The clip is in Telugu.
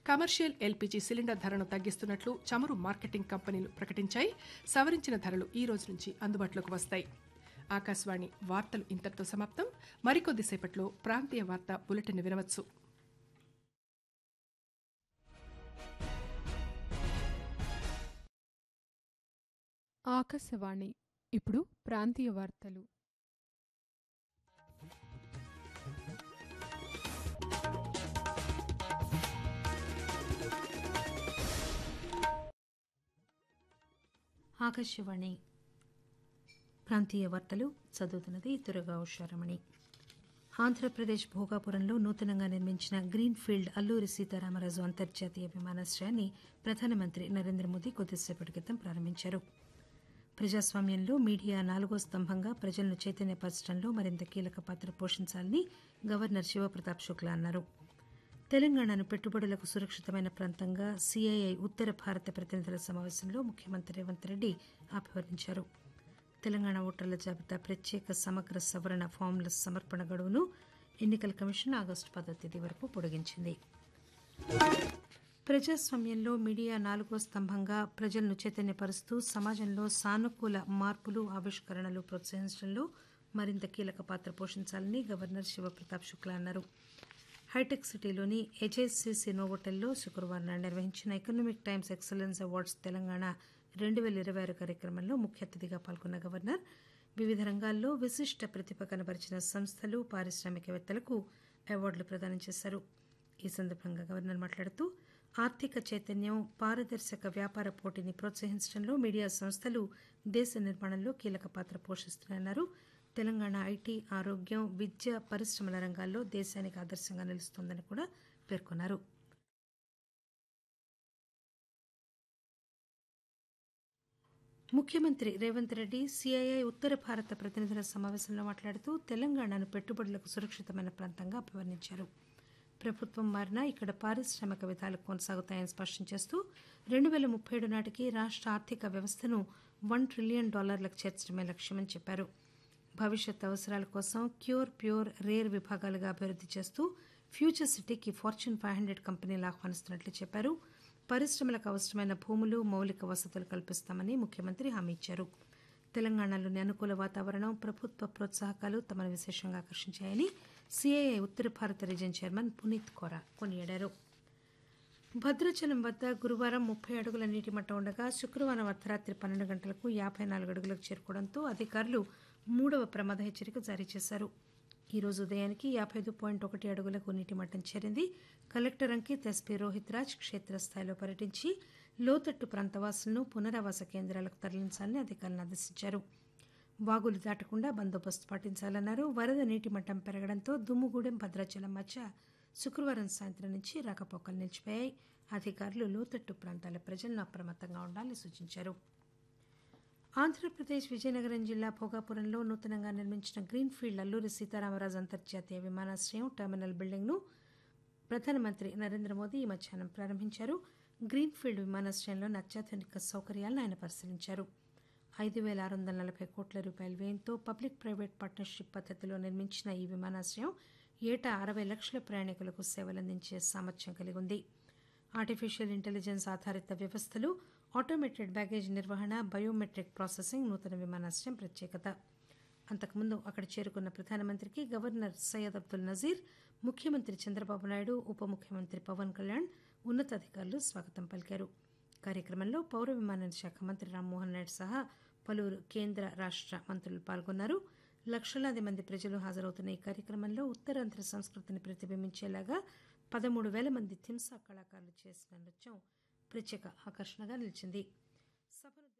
కమర్షియల్ ఎల్పీజీ సిలిండర్ ధరను తగ్గిస్తున్నట్లు చమురు మార్కెటింగ్ కంపెనీలు ప్రకటించాయి సవరించిన ధరలు ఈ రోజు నుంచి అందుబాటులోకి వస్తాయి ఆకాశవాణి వార్తలు ఇంతటితో సమాప్తం మరికొద్దిసేపట్లో ప్రాంతీయ వార్త బులెటిన్ వినవచ్చు ఆకాశవాణి ఇప్పుడు ప్రాంతీయ వార్తలు ఆకాశవాణి ప్రాంతీయ వార్తలు చదువుతున్నది దురగా ఉషారమణి ఆంధ్రప్రదేశ్ భోగాపురంలో నూతనంగా నిర్మించిన గ్రీన్ ఫీల్డ్ అల్లూరి సీతారామరాజు అంతర్జాతీయ విమానాశ్రయాన్ని ప్రధానమంత్రి నరేంద్ర మోదీ కొద్దిసేపటి క్రితం ప్రారంభించారు ప్రజాస్వామ్యంలో మీడియా నాలుగో స్తంభంగా ప్రజలను చైతన్యపరచడంలో మరింత కీలక పాత్ర పోషించాలని గవర్నర్ శివప్రతాప్ శుక్లా అన్నారు తెలంగాణను పెట్టుబడులకు సురక్షితమైన ప్రాంతంగా సీఐఐ ఉత్తర భారత ప్రతినిధుల సమావేశంలో ముఖ్యమంత్రి రేవంత్ రెడ్డి అభివర్ణించారు తెలంగాణ ఓటర్ల జాబితా ప్రత్యేక సమగ్ర సవరణ ఫామ్ల సమర్పణ గడువును ఎన్నికల కమిషన్ ఆగస్టు పదో తేదీ వరకు పొడిగించింది ప్రజాస్వామ్యంలో మీడియా నాలుగో స్తంభంగా ప్రజలను చైతన్యపరుస్తూ సమాజంలో సానుకూల మార్పులు ఆవిష్కరణలు ప్రోత్సహించడంలో మరింత కీలక పాత్ర పోషించాలని గవర్నర్ శివప్రతాప్ శుక్లా అన్నారు హైటెక్ సిటీలోని హెచ్ఎస్సిసి నోవోటెల్లో శుక్రవారం నాడు నిర్వహించిన Economic Times excellence awards Telangana రెండు వేల ఇరవై ఆరు కార్యక్రమంలో ముఖ్య అతిథిగా పాల్గొన్న గవర్నర్ వివిధ రంగాల్లో విశిష్ట ప్రతిభ కనబరిచిన సంస్థలు పారిశ్రామికవేత్తలకు అవార్డులు ప్రదానం చేశారు ఈ సందర్భంగా గవర్నర్ మాట్లాడుతూ ఆర్థిక చైతన్యం పారదర్శక వ్యాపార పోటీని ప్రోత్సహించడంలో మీడియా సంస్థలు దేశ నిర్మాణంలో కీలక పాత్ర పోషిస్తున్నాయన్నారు తెలంగాణ ఐటీ ఆరోగ్యం విద్య పరిశ్రమల రంగాల్లో దేశానికి ఆదర్శంగా నిలుస్తోందని కూడా పేర్కొన్నారు ముఖ్యమంత్రి రేవంత్ రెడ్డి సిఐఐ ఉత్తర భారత ప్రతినిధుల సమావేశంలో మాట్లాడుతూ తెలంగాణను పెట్టుబడులకు సురక్షితమైన ప్రాంతంగా అభివర్ణించారు ప్రభుత్వం మారినా ఇక్కడ పారిశ్రామిక విధాలు కొనసాగుతాయని స్పష్టం చేస్తూ రెండు వేల ముప్పై ఏడు నాటికి రాష్ట్ర ఆర్థిక వ్యవస్థను వన్ ట్రిలియన్ డాలర్లకు చేర్చడమే లక్ష్యమని చెప్పారు భవిష్యత్ అవసరాల కోసం క్యూర్ ప్యూర్ రేర్ విభాగాలుగా అభివృద్ధి చేస్తూ ఫ్యూచర్ సిటీకి ఫార్చ్యూన్ ఫైవ్ హండ్రెడ్ కంపెనీలు ఆహ్వానిస్తున్నట్లు చెప్పారు పరిశ్రమలకు అవసరమైన భూములు మౌలిక వసతులు కల్పిస్తామని ముఖ్యమంత్రి హామీ ఇచ్చారు తెలంగాణలోని అనుకూల వాతావరణం ప్రభుత్వ ప్రోత్సాహకాలు తమను విశేషంగా ఆకర్షించాయని సిఐఐ ఉత్తర భారత రీజన్ చైర్మన్ పునీత్ కోరా కొనియాడారు భద్రాచలం వద్ద గురువారం ముప్పై అడుగుల నీటి మట్టం ఉండగా శుక్రవారం అర్ధరాత్రి పన్నెండు గంటలకు యాభై నాలుగు అడుగులకు చేరుకోవడంతో అధికారులు మూడవ ప్రమాద హెచ్చరిక జారీ చేశారు ఈ రోజు ఉదయానికి యాభై ఐదు పాయింట్ ఒకటి అడుగులకు నీటి మట్టం చేరింది కలెక్టర్ అంకిత్ ఎస్పీ రోహిత్ రాజ్ క్షేత్రస్థాయిలో పర్యటించి లోతట్టు ప్రాంతవాసులను పునరావాస కేంద్రాలకు తరలించాలని అధికారులను ఆదేశించారు వాగులు దాటకుండా బందోబస్తు పాటించాలన్నారు వరద నీటి మట్టం పెరగడంతో దుమ్ముగూడెం భద్రాచలం మధ్య శుక్రవారం సాయంత్రం నుంచి రాకపోకలు నిలిచిపోయాయి అధికారులు లోతట్టు ప్రాంతాల ప్రజలను అప్రమత్తంగా ఉండాలని సూచించారు ఆంధ్రప్రదేశ్ విజయనగరం జిల్లా భోగాపురంలో నూతనంగా నిర్మించిన గ్రీన్ ఫీల్డ్ అల్లూరి సీతారామరాజు అంతర్జాతీయ విమానాశ్రయం టెర్మినల్ బిల్డింగ్ను ప్రధానమంత్రి నరేంద్ర మోదీ ఈ మధ్యాహ్నం ప్రారంభించారు గ్రీన్ ఫీల్డ్ విమానాశ్రయంలోని అత్యాధునిక సౌకర్యాలను ఆయన పరిశీలించారు ఐదు వేల ఆరు వందల నలభై కోట్ల రూపాయల వ్యయంతో పబ్లిక్ ప్రైవేట్ పార్ట్నర్షిప్ పద్దతిలో నిర్మించిన ఈ విమానాశ్రయం ఏటా అరవై లక్షల ప్రయాణికులకు సేవలందించే సామర్థ్యం కలిగి ఉంది ఆర్టిఫిషియల్ ఇంటెలిజెన్స్ ఆధారిత వ్యవస్థలు ఆటోమేటెడ్ బ్యాగేజ్ నిర్వహణ బయోమెట్రిక్ ప్రాసెసింగ్ నూతన విమానాశ్రయం ప్రత్యేకత అంతకుముందు అక్కడ చేరుకున్న ప్రధానమంత్రికి గవర్నర్ సయ్యద్ అబ్దుల్ నజీర్ ముఖ్యమంత్రి చంద్రబాబు నాయుడు ఉప ముఖ్యమంత్రి పవన్ కళ్యాణ్ ఉన్నతాధికారులు స్వాగతం పలికారు కార్యక్రమంలో పౌర విమానయాన శాఖ మంత్రి రామ్మోహన్ నాయుడు సహా పలువురు కేంద్ర రాష్ట మంత్రులు పాల్గొన్నారు లక్షలాది మంది ప్రజలు హాజరవుతున్న ఈ కార్యక్రమంలో ఉత్తరాంధ్ర సంస్కృతిని ప్రతిబింబించేలాగా పదమూడు వేల మంది థింసా కళాకారులు చేసిన నృత్యం ప్రత్యేక ఆకర్షణగా నిలిచింది సభను